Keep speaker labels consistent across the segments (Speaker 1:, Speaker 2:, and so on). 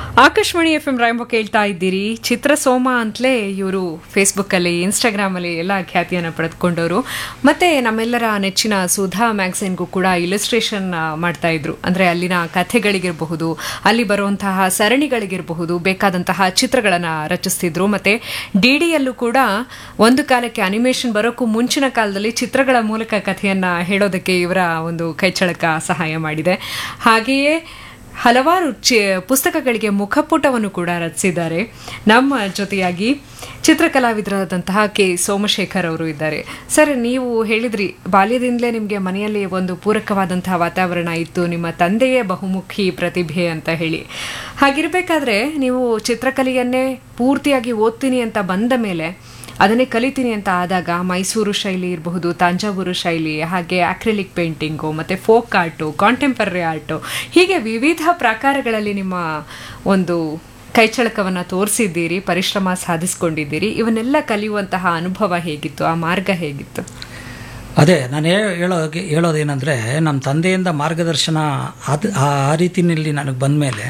Speaker 1: Akashvani F M ರಾಯಂಬ ಕೇಳ್ತಾ ಇದ್ದೀರಿ ಚಿತ್ರಸೋಮ ಅಂತಲೇ ಇವರು ಫೇಸ್ಬುಕ್ಕಲ್ಲಿ ಇನ್ಸ್ಟಾಗ್ರಾಮಲ್ಲಿ ಎಲ್ಲ ಖ್ಯಾತಿಯನ್ನು ಪಡೆದುಕೊಂಡವರು ಮತ್ತೆ ನಮ್ಮೆಲ್ಲರ ನೆಚ್ಚಿನ ಸುಧಾ ಮ್ಯಾಗ್ಝಿನ್ಗೂ ಕೂಡ ಇಲಿಸ್ಟ್ರೇಷನ್ ಮಾಡ್ತಾ ಇದ್ರು ಅಂದರೆ ಅಲ್ಲಿನ ಕಥೆಗಳಿಗಿರಬಹುದು ಅಲ್ಲಿ ಬರುವಂತಹ ಸರಣಿಗಳಿಗಿರಬಹುದು ಬೇಕಾದಂತಹ ಚಿತ್ರಗಳನ್ನು ರಚಿಸ್ತಿದ್ರು ಮತ್ತೆ ಡಿ ಡಿಯಲ್ಲೂ ಕೂಡ ಒಂದು ಕಾಲಕ್ಕೆ ಅನಿಮೇಷನ್ ಬರೋಕ್ಕೂ ಮುಂಚಿನ ಕಾಲದಲ್ಲಿ ಚಿತ್ರಗಳ ಮೂಲಕ ಕಥೆಯನ್ನು ಹೇಳೋದಕ್ಕೆ ಇವರ ಒಂದು ಕೈಚಳಕ ಸಹಾಯ ಮಾಡಿದೆ ಹಾಗೆಯೇ ಹಲವಾರು ಚಿ ಪುಸ್ತಕಗಳಿಗೆ ಮುಖಪುಟವನ್ನು ಕೂಡ ರಚಿಸಿದ್ದಾರೆ ನಮ್ಮ ಜೊತೆಯಾಗಿ ಚಿತ್ರಕಲಾವಿದರಾದಂತಹ ಕೆ ಸೋಮಶೇಖರ್ ಅವರು ಇದ್ದಾರೆ ಸರ್ ನೀವು ಹೇಳಿದ್ರಿ ಬಾಲ್ಯದಿಂದಲೇ ನಿಮಗೆ ಮನೆಯಲ್ಲಿ ಒಂದು ಪೂರಕವಾದಂತಹ ವಾತಾವರಣ ಇತ್ತು ನಿಮ್ಮ ತಂದೆಯೇ ಬಹುಮುಖಿ ಪ್ರತಿಭೆ ಅಂತ ಹೇಳಿ ಹಾಗಿರಬೇಕಾದ್ರೆ ನೀವು ಚಿತ್ರಕಲೆಯನ್ನೇ ಪೂರ್ತಿಯಾಗಿ ಓದ್ತೀನಿ ಅಂತ ಬಂದ ಮೇಲೆ ಅದನ್ನೇ ಕಲಿತೀನಿ ಅಂತ ಆದಾಗ ಮೈಸೂರು ಶೈಲಿ ಇರಬಹುದು ತಂಜಾವೂರು ಶೈಲಿ ಹಾಗೆ ಅಕ್ರಿಲಿಕ್ ಪೇಂಟಿಂಗು ಮತ್ತು ಫೋಕ್ ಆರ್ಟು ಕಾಂಟೆಂಪರರಿ ಆರ್ಟು ಹೀಗೆ ವಿವಿಧ ಪ್ರಕಾರಗಳಲ್ಲಿ ನಿಮ್ಮ ಒಂದು ಕೈಚಳಕವನ್ನು ತೋರಿಸಿದ್ದೀರಿ ಪರಿಶ್ರಮ ಸಾಧಿಸ್ಕೊಂಡಿದ್ದೀರಿ ಇವನ್ನೆಲ್ಲ ಕಲಿಯುವಂತಹ ಅನುಭವ ಹೇಗಿತ್ತು ಆ ಮಾರ್ಗ ಹೇಗಿತ್ತು
Speaker 2: ಅದೇ ನಾನು ಹೇ- ಹೇಳೋಗೆ ಹೇಳೋದೇನೆಂದರೆ ನಮ್ಮ ತಂದೆಯಿಂದ ಮಾರ್ಗದರ್ಶನ ಅದು ಆ ಆ ರೀತಿಯಲ್ಲಿ ನನಗೆ ಬಂದ ಮೇಲೆ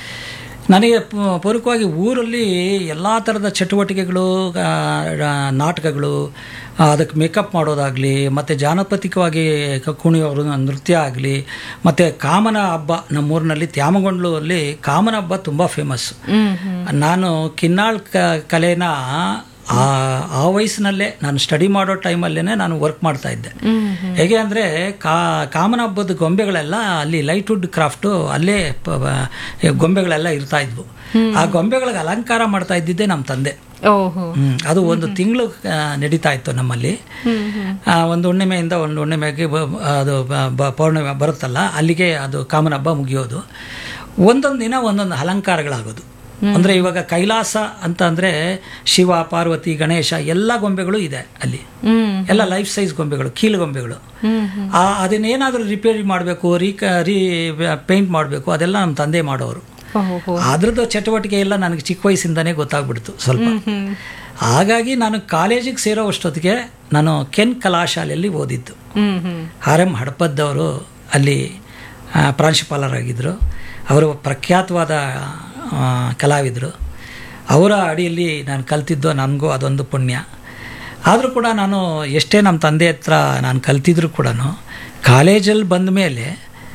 Speaker 2: ನನಗೆ ಪೂ- ಪೂರಕವಾಗಿ ಊರಲ್ಲಿ ಎಲ್ಲ ಥರದ ಚಟುವಟಿಕೆಗಳು ಆ, ರ- ನಾಟಕಗಳು ಆ, ಅದಕ್ಕೆ ಮೇಕಪ್ ಮಾಡೋದಾಗಲಿ ಮತ್ತು ಜಾನಪತಿಕವಾಗಿ ಕ- ಕುಣಿಯೋರು ನೃತ್ಯ ಆಗಲಿ ಮತ್ತು ಕಾಮನ ಹಬ್ಬ ನಮ್ಮೂರಿನಲ್ಲಿ ತ್ಯಾಮಗೊಂಡ್ಲು ಅಲ್ಲಿ ಕಾಮನ ಹಬ್ಬ ತುಂಬ ಫೇಮಸ್ ನಾನು ಕಿನ್ನಾಳ್ ಕ ಕಲೆನ ಆ ಆ ವಯಸ್ಸಿನಲ್ಲೇ ನಾನು ಸ್ಟಡಿ ಮಾಡೋ ಟೈಮಲ್ಲೇ ನಾನು ವರ್ಕ್ ಮಾಡ್ತಾ ಇದ್ದೆ ಹೇಗೆ ಅಂದರೆ ಕಾ ಕಾಮನ ಹಬ್ಬದ ಗೊಂಬೆಗಳೆಲ್ಲ ಅಲ್ಲಿ ಲೈಟ್ ವುಡ್ ಕ್ರಾಫ್ಟು ಅಲ್ಲೇ ಪ- ಪ- ಗೊಂಬೆಗಳೆಲ್ಲ ಇರ್ತಾ ಇದ್ವು ಆ ಗೊಂಬೆಗಳಿಗೆ ಅಲಂಕಾರ ಮಾಡ್ತಾ ಇದ್ದಿದ್ದೆ ನಮ್ಮ ತಂದೆ
Speaker 1: ಓಹೋ
Speaker 2: ಹ್ಮ್. ಅದು ಒಂದು ತಿಂಗಳು ನಡೀತಾ ಇತ್ತು ನಮ್ಮಲ್ಲಿ ಆ, ಒಂದು ಹುಣ್ಣಿಮೆಯಿಂದ ಒಂದು ಹುಣ್ಣಿಮೆಗೆ ಬ- ಅದು ಬ- ಬ- ಪೌರ್ಣಿಮೆ ಬರುತ್ತಲ್ಲ ಅಲ್ಲಿಗೆ ಅದು ಕಾಮನ ಹಬ್ಬ ಮುಗಿಯೋದು ಒಂದೊಂದು ದಿನ ಒಂದೊಂದು ಅಲಂಕಾರಗಳಾಗೋದು ಅಂದರೆ ಇವಾಗ ಕೈಲಾಸ ಅಂತ ಅಂದರೆ ಶಿವ ಪಾರ್ವತಿ ಗಣೇಶ ಎಲ್ಲ ಗೊಂಬೆಗಳು ಇದೆ ಅಲ್ಲಿ
Speaker 1: ಹ್ಮ್
Speaker 2: ಎಲ್ಲ ಲೈಫ್ ಸೈಜ್ ಗೊಂಬೆಗಳು ಕೀಲು ಗೊಂಬೆಗಳು ಆ ಅದನ್ನೇನಾದರೂ ರಿಪೇರಿ ಮಾಡಬೇಕು ರೀ ರೀ ಪೇಂಟ್ ಮಾಡಬೇಕು ಅದೆಲ್ಲ ನಮ್ಮ ತಂದೆ ಮಾಡೋರು
Speaker 1: ಓಹೋ
Speaker 2: ಅದ್ರದ್ದು ಚಟುವಟಿಕೆ ಎಲ್ಲ ನನಗೆ ಚಿಕ್ಕ ವಯಸ್ಸಿಂದನೇ ಗೊತ್ತಾಗ್ಬಿಡ್ತು ಸ್ವಲ್ಪ ಹಾಗಾಗಿ ನಾನು ಕಾಲೇಜಿಗೆ ಸೇರೋ ಅಷ್ಟೊತ್ತಿಗೆ ನಾನು ಕೆನ್ ಕಲಾಶಾಲೆಯಲ್ಲಿ ಓದಿದ್ದು
Speaker 1: ಹ್ಮ್ ಹ್ಮ್
Speaker 2: ಆರ್ ಎಂ ಹಡಪದ್ದವರು ಅಲ್ಲಿ ಆ, ಪ್ರಾಂಶುಪಾಲರಾಗಿದ್ದರು ಅವರು ಪ್ರಖ್ಯಾತವಾದ ಆ, ಕಲಾವಿದರು ಅವರ ಅಡಿಯಲ್ಲಿ ನಾನು ಕಲ್ತಿದ್ದು ನನಗೂ ಅದೊಂದು ಪುಣ್ಯ ಆದರೂ ಕೂಡ ನಾನು ಎಷ್ಟೇ ನಮ್ಮ ತಂದೆ ಹತ್ರ ನಾನು ಕಲ್ತಿದ್ರು ಕೂಡ ಕಾಲೇಜಲ್ಲಿ ಬಂದ ಮೇಲೆ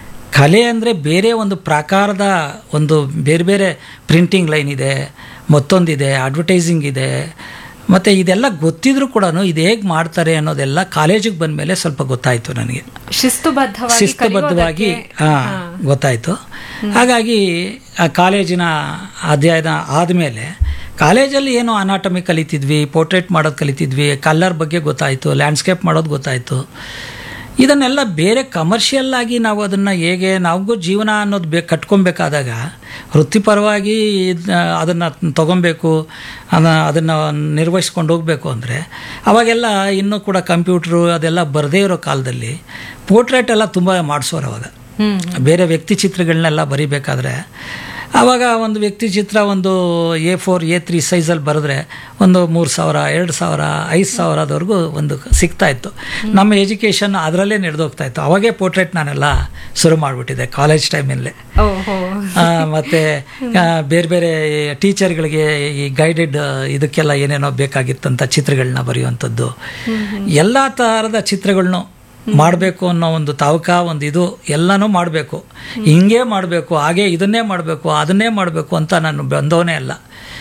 Speaker 2: ಕಲೆ ಅಂದರೆ ಬೇರೆ ಒಂದು ಪ್ರಾಕಾರದ ಒಂದು ಬೇರೆ ಬೇರೆ ಪ್ರಿಂಟಿಂಗ್ ಲೈನ್ ಇದೆ ಮತ್ತೊಂದಿದೆ ಅಡ್ವರ್ಟೈಸಿಂಗ್ ಇದೆ ಮತ್ತು ಇದೆಲ್ಲ ಗೊತ್ತಿದ್ರು ಕೂಡ ಇದು ಹೇಗೆ ಮಾಡ್ತಾರೆ ಅನ್ನೋದೆಲ್ಲ ಕಾಲೇಜಿಗೆ ಬಂದ ಮೇಲೆ ಸ್ವಲ್ಪ ಗೊತ್ತಾಯಿತು ನನಗೆ
Speaker 1: ಶಿಸ್ತುಬದ್ಧವಾಗಿ
Speaker 2: ಶಿಸ್ತುಬದ್ಧವಾಗಿ ಆ, ಗೊತ್ತಾಯಿತು ಹಾಗಾಗಿ ಆ ಕಾಲೇಜಿನ ಅಧ್ಯಯನ ಆದಮೇಲೆ ಕಾಲೇಜಲ್ಲಿ ಏನೋ ಅನಾಟಮಿ ಕಲಿತಿದ್ವಿ ಪೋರ್ಟ್ರೇಟ್ ಮಾಡೋದು ಕಲಿತಿದ್ವಿ ಕಲ್ಲರ್ ಬಗ್ಗೆ ಗೊತ್ತಾಯಿತು ಲ್ಯಾಂಡ್ಸ್ಕೇಪ್ ಮಾಡೋದು ಗೊತ್ತಾಯಿತು ಇದನ್ನೆಲ್ಲ ಬೇರೆ ಕಮರ್ಷಿಯಲ್ ಆಗಿ ನಾವು ಅದನ್ನು ಹೇಗೆ ನಾವಿಗೂ ಜೀವನ ಅನ್ನೋದು ಬೇ ಕಟ್ಕೊಬೇಕಾದಾಗ ವೃತ್ತಿಪರವಾಗಿ ಅದನ್ನು ತೊಗೊಬೇಕು ಅದನ್ನು ನಿರ್ವಹಿಸ್ಕೊಂಡು ಹೋಗಬೇಕು ಅಂದರೆ ಅವಾಗೆಲ್ಲ ಇನ್ನೂ ಕೂಡ ಕಂಪ್ಯೂಟ್ರು ಅದೆಲ್ಲ ಬರದೇ ಇರೋ ಕಾಲದಲ್ಲಿ ಪೋರ್ಟ್ರೇಟ್ ಎಲ್ಲ ತುಂಬ ಮಾಡಿಸೋರು ಅವಾಗ
Speaker 1: ಹ್ಮ್
Speaker 2: ಬೇರೆ ವ್ಯಕ್ತಿ ಚಿತ್ರಗಳನ್ನೆಲ್ಲ ಬರಿಬೇಕಾದ್ರೆ ಆವಾಗ ಒಂದು ವ್ಯಕ್ತಿ ಚಿತ್ರ ಒಂದು ಎ ಫೋರ್ ಎ ತ್ರೀ ಸೈಜಲ್ಲಿ ಬರೆದ್ರೆ ಒಂದು ಮೂರು ಸಾವಿರ ಎರಡು ಸಾವಿರ ಐದು ಸಾವಿರದವರೆಗೂ ಒಂದು ಸಿಗ್ತಾ ಇತ್ತು ನಮ್ಮ ಎಜುಕೇಷನ್ ಅದರಲ್ಲೇ ನಡೆದೋಗ್ತಾ ಇತ್ತು ಅವಾಗೇ ಪೋರ್ಟ್ರೇಟ್ ನಾನೆಲ್ಲ ಶುರು ಮಾಡಿಬಿಟ್ಟಿದ್ದೆ ಕಾಲೇಜ್ ಟೈಮಲ್ಲೇ
Speaker 1: ಓಹೋ
Speaker 2: ಮತ್ತು ಬೇರೆ ಬೇರೆ ಟೀಚರ್ಗಳಿಗೆ ಈ ಗೈಡೆಡ್ ಇದಕ್ಕೆಲ್ಲ ಏನೇನೋ ಬೇಕಾಗಿತ್ತಂಥ ಚಿತ್ರಗಳನ್ನ ಬರೆಯುವಂಥದ್ದು ಎಲ್ಲ ಥರದ ಚಿತ್ರಗಳನ್ನೂ ಮಾಡಬೇಕು ಅನ್ನೋ ಒಂದು ತಾವಕ ಒಂದು ಇದು ಎಲ್ಲನೂ ಮಾಡಬೇಕು ಹಿಂಗೇ ಮಾಡಬೇಕು ಹಾಗೆ ಇದನ್ನೇ ಮಾಡಬೇಕು ಅದನ್ನೇ ಮಾಡಬೇಕು ಅಂತ ನಾನು ಬಂದವನೇ ಅಲ್ಲ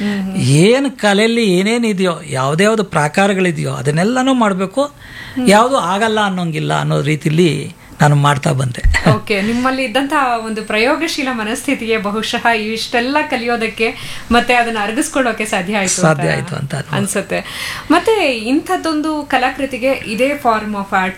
Speaker 2: ಏನು ಕಲೆಯಲ್ಲಿ ಏನೇನಿದೆಯೋ ಯಾವುದೇ ಯಾವುದು ಪ್ರಾಕಾರಗಳಿದೆಯೋ ಅದನ್ನೆಲ್ಲನೂ ಮಾಡಬೇಕು ಯಾವುದು ಆಗಲ್ಲ ಅನ್ನೋಂಗಿಲ್ಲ ಅನ್ನೋ ರೀತಿಲಿ ನಾನು ಮಾಡ್ತಾ ಬಂದೆ
Speaker 1: ಓಕೆ ನಿಮ್ಮಲ್ಲಿ ಇದ್ದಂತಹ ಒಂದು ಪ್ರಯೋಗಶೀಲ ಮನಸ್ಥಿತಿಗೆ ಬಹುಶಃ ಇಷ್ಟೆಲ್ಲ ಕಲಿಯೋದಕ್ಕೆ ಮತ್ತೆ ಅದನ್ನ ಅರಗಿಸ್ಕೊಳ್ಳೋಕೆ ಸಾಧ್ಯ ಆಯ್ತು
Speaker 2: ಸಾಧ್ಯ ಆಯಿತು ಅಂತ
Speaker 1: ಅನ್ಸುತ್ತೆ ಮತ್ತೆ ಇಂಥದ್ದೊಂದು ಕಲಾಕೃತಿಗೆ ಇದೇ ಫಾರ್ಮ್ ಆಫ್ ಆರ್ಟ್